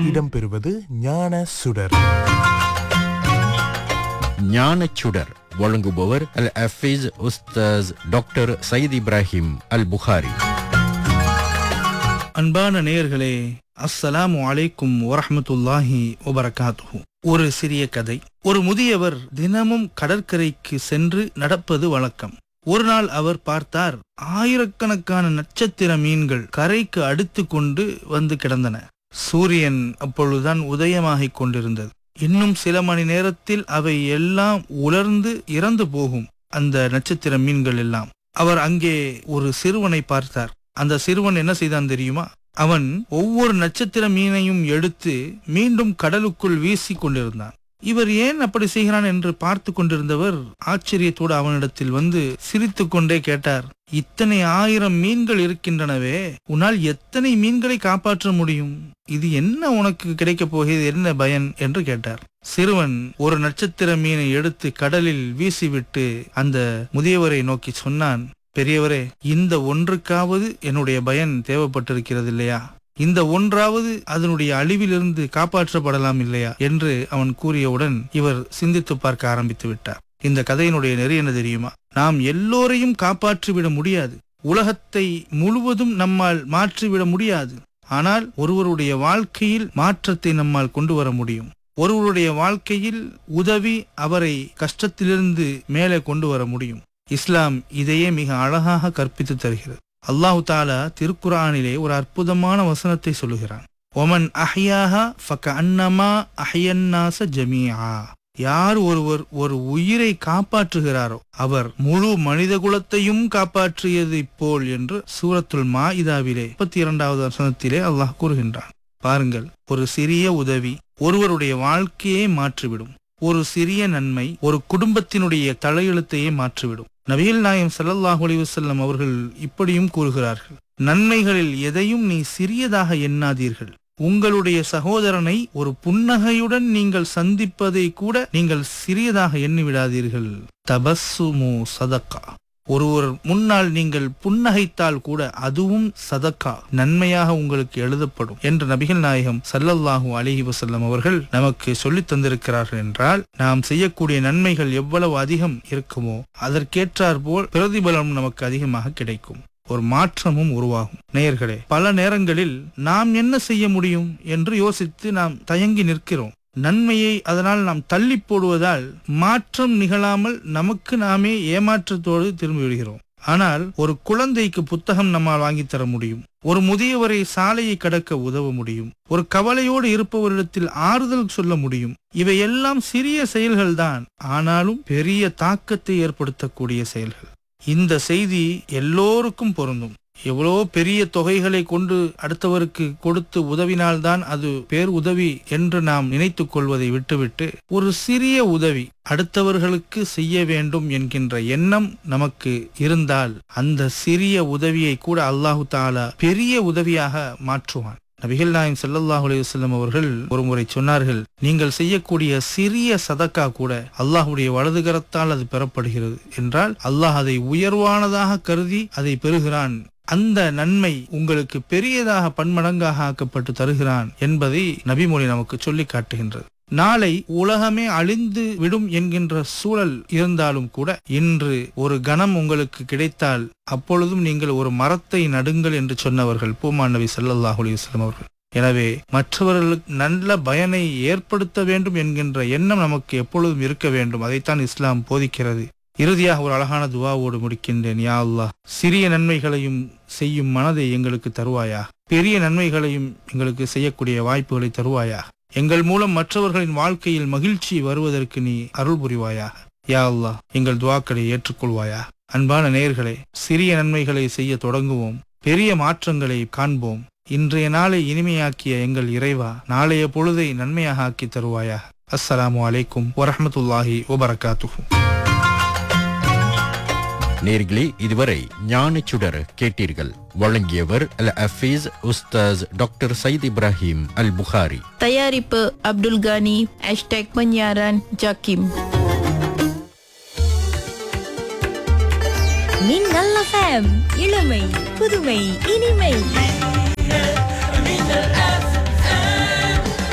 இடம்பெறுவது ஞான சுடர் ஞானச்சுடர் வழங்குபவர் அல் அஃபீஸ் உஸ்தாஸ் டாக்டர் சயீத் இப்ராஹிம் அல் புகாரி அன்பான நேயர்களே அஸ்ஸலாமு அலைக்கும் வரஹ்மத்துல்லாஹி வபரகாத்துஹு ஒரு சிறிய கதை ஒரு முதியவர் தினமும் கடற்கரைக்கு சென்று நடப்பது வழக்கம் ஒரு நாள் அவர் பார்த்தார் ஆயிரக்கணக்கான நட்சத்திர மீன்கள் கரைக்கு அடுத்து கொண்டு வந்து கிடந்தன சூரியன் அப்பொழுதுதான் உதயமாகிக் கொண்டிருந்தது இன்னும் சில மணி நேரத்தில் அவை எல்லாம் உலர்ந்து இறந்து போகும் அந்த நட்சத்திர மீன்கள் எல்லாம் அவர் அங்கே ஒரு சிறுவனை பார்த்தார் அந்த சிறுவன் என்ன செய்தான் தெரியுமா அவன் ஒவ்வொரு நட்சத்திர மீனையும் எடுத்து மீண்டும் கடலுக்குள் வீசி கொண்டிருந்தான் இவர் ஏன் அப்படி செய்கிறான் என்று பார்த்து கொண்டிருந்தவர் ஆச்சரியத்தோடு அவனிடத்தில் வந்து சிரித்துக் கொண்டே கேட்டார் இத்தனை ஆயிரம் மீன்கள் இருக்கின்றனவே உன்னால் எத்தனை மீன்களை காப்பாற்ற முடியும் இது என்ன உனக்கு கிடைக்கப் போகிறது என்ன பயன் என்று கேட்டார் சிறுவன் ஒரு நட்சத்திர மீனை எடுத்து கடலில் வீசிவிட்டு அந்த முதியவரை நோக்கி சொன்னான் பெரியவரே இந்த ஒன்றுக்காவது என்னுடைய பயன் தேவைப்பட்டிருக்கிறது இல்லையா இந்த ஒன்றாவது அதனுடைய அழிவிலிருந்து காப்பாற்றப்படலாம் இல்லையா என்று அவன் கூறியவுடன் இவர் சிந்தித்து பார்க்க ஆரம்பித்து விட்டார் இந்த கதையினுடைய நெறி என்ன தெரியுமா நாம் எல்லோரையும் காப்பாற்றிவிட முடியாது உலகத்தை முழுவதும் நம்மால் மாற்றிவிட முடியாது ஆனால் ஒருவருடைய வாழ்க்கையில் மாற்றத்தை நம்மால் கொண்டு வர முடியும் ஒருவருடைய வாழ்க்கையில் உதவி அவரை கஷ்டத்திலிருந்து மேலே கொண்டு வர முடியும் இஸ்லாம் இதையே மிக அழகாக கற்பித்து தருகிறது அல்லாஹு தாலா திருக்குரானிலே ஒரு அற்புதமான வசனத்தை சொல்லுகிறான் ஒமன் அஹ்யாஹா ஃபக அன்னமா அஹ்யன்னாச ஜமீஆ யார் ஒருவர் ஒரு உயிரை காப்பாற்றுகிறாரோ அவர் முழு மனித குலத்தையும் காப்பாற்றியது போல் என்று சூரத்துல் மாஇதாவிலே முப்பத்தி இரண்டாவது வசனத்திலே அல்லாஹ் கூறுகின்றான் பாருங்கள் ஒரு சிறிய உதவி ஒருவருடைய வாழ்க்கையே மாற்றிவிடும் ஒரு சிறிய நன்மை ஒரு குடும்பத்தினுடைய தலையெழுத்தையே மாற்றிவிடும் நபிகள் நாயம் ஸல்லல்லாஹு அலைஹி வஸல்லம் அவர்கள் இப்படியும் கூறுகிறார்கள் நன்மைகளில் எதையும் நீ சிறியதாக எண்ணாதீர்கள் உங்களுடைய சகோதரனை ஒரு புன்னகையுடன் நீங்கள் சந்திப்பதை கூட நீங்கள் சிறியதாக எண்ணிவிடாதீர்கள் தபஸ்ஸுமு சதக்கா ஒருவர் முன்னால் நீங்கள் புன்னகைத்தால் கூட அதுவும் சதக்கா நன்மையாக உங்களுக்கு எழுதப்படும் என்று நபிகள் நாயகம் சல்லல்லாஹு அலிஹி வசல்லம் அவர்கள் நமக்கு சொல்லித் தந்திருக்கிறார்கள் என்றால் நாம் செய்யக்கூடிய நன்மைகள் எவ்வளவு அதிகம் இருக்குமோ அதற்கேற்றார் போல் பிரதிபலம் நமக்கு அதிகமாக கிடைக்கும் ஒரு மாற்றமும் உருவாகும் நேயர்களே பல நேரங்களில் நாம் என்ன செய்ய முடியும் என்று யோசித்து நாம் தயங்கி நிற்கிறோம் நன்மையை அதனால் நாம் தள்ளி போடுவதால் மாற்றம் நிகழாமல் நமக்கு நாமே ஏமாற்றத்தோடு திரும்பி விடுகிறோம் ஆனால் ஒரு குழந்தைக்கு புத்தகம் நம்மால் வாங்கித் தர முடியும் ஒரு முதியவரை சாலையை கடக்க உதவ முடியும் ஒரு கவலையோடு இருப்பவரிடத்தில் ஆறுதல் சொல்ல முடியும் இவையெல்லாம் சிறிய செயல்கள்தான் ஆனாலும் பெரிய தாக்கத்தை ஏற்படுத்தக்கூடிய செயல்கள் இந்த செய்தி எல்லோருக்கும் பொருந்தும் எவ்வளோ பெரிய தொகைகளை கொண்டு அடுத்தவருக்கு கொடுத்து உதவினால்தான் அது பேர் உதவி என்று நாம் நினைத்துக் கொள்வதை விட்டுவிட்டு ஒரு சிறிய உதவி அடுத்தவர்களுக்கு செய்ய வேண்டும் என்கின்ற எண்ணம் நமக்கு இருந்தால் அந்த சிறிய உதவியை கூட அல்லாஹு தாலா பெரிய உதவியாக மாற்றுவான் நபிகள் நாயம் ஸல்லல்லாஹு அலைஹி வஸல்லம் அவர்கள் ஒருமுறை சொன்னார்கள் நீங்கள் செய்யக்கூடிய சிறிய சதக்கா கூட அல்லாஹ்வுடைய வலது கரத்தால் அது பெறப்படுகிறது என்றால் அல்லாஹ் அதை உயர்வானதாக கருதி அதை பெறுகிறான் அந்த நன்மை உங்களுக்கு பெரியதாக பன்மடங்காக ஆக்கப்பட்டு தருகிறான் என்பதை நபிமொழி நமக்கு சொல்லி காட்டுகின்றது நாளை உலகமே அழிந்து விடும் என்கின்ற சூழல் இருந்தாலும் கூட இன்று ஒரு கணம் உங்களுக்கு கிடைத்தால் அப்பொழுதும் நீங்கள் ஒரு மரத்தை நடுங்கள் என்று சொன்னவர்கள் பூமான் நபி ஸல்லல்லாஹு அலைஹி வஸல்லம் அவர்கள் எனவே மற்றவர்களுக்கு நல்ல பயனை ஏற்படுத்த வேண்டும் என்கின்ற எண்ணம் நமக்கு எப்பொழுதும் இருக்க வேண்டும் அதைத்தான் இஸ்லாம் போதிக்கிறது இறுதியாக ஒரு அழகான துவாவோடு முடிக்கின்றேன் யா அல்லாஹ் சிறிய நன்மைகளையும் செய்யும் மனதை எங்களுக்கு தருவாயா பெரிய நன்மைகளையும் எங்களுக்கு செய்யக்கூடிய வாய்ப்புகளை தருவாயா எங்கள் மூலம் மற்றவர்களின் வாழ்க்கையில் மகிழ்ச்சி வருவதற்கு நீ அருள் புரிவாயாக யா அல்லாஹ் எங்கள் துவாக்களை ஏற்றுக்கொள்வாயா அன்பான நேயர்களே சிறிய நன்மைகளை செய்ய தொடங்குவோம் பெரிய மாற்றங்களை காண்போம் இன்றைய நாளை இனிமையாக்கிய எங்கள் இறைவா நாளைய பொழுதை நன்மையாக ஆக்கி தருவாயா அஸ்ஸலாமு அலைக்கும் வரஹ்மத்துல்லாஹி வபரகாத்துஹு நேர்களே இதுவரை ஞானச்சுடர் கேட்டீர்கள் வழங்கியவர் அல் அஃபீஸ் உஸ்தாஸ் டாக்டர் சயீத் இப்ராஹிம் அல் புகாரி தயாரிப்பு அப்துல் கானி ஹேஷ்டேக் பன்யாரன் ஜாக்கிம் மின்னல் எஃப்எம் இளமை புதுமை இனிமை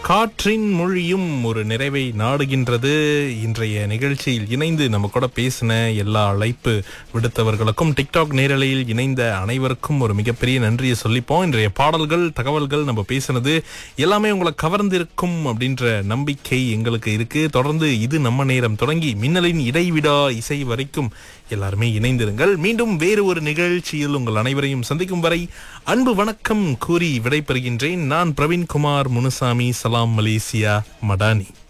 காற்றின் மொழியும் ஒரு நிறைவை நாடுகின்றது இன்றைய நிகழ்ச்சியில் இணைந்து நம்ம கூட பேசின எல்லா அழைப்பு விடுத்தவர்களுக்கும் டிக்டாக் நேரலையில் இணைந்த அனைவருக்கும் ஒரு மிகப்பெரிய நன்றியை சொல்லிப்போம் இன்றைய பாடல்கள் தகவல்கள் நம்ம பேசினது எல்லாமே உங்களை கவர்ந்திருக்கும் அப்படின்ற நம்பிக்கை எங்களுக்கு இருக்கு தொடர்ந்து இது நம்ம நேரம் தொடங்கி மின்னலின் இடைவிடா இசை வரைக்கும் எல்லாருமே இணைந்திருங்கள் மீண்டும் வேறு ஒரு நிகழ்ச்சியில் உங்கள் அனைவரையும் சந்திக்கும் வரை அன்பு வணக்கம் கூறி விடைபெறுகின்றேன் நான் பிரவீன்குமார் முனுசாமி சலாம் மலேசியா மடானி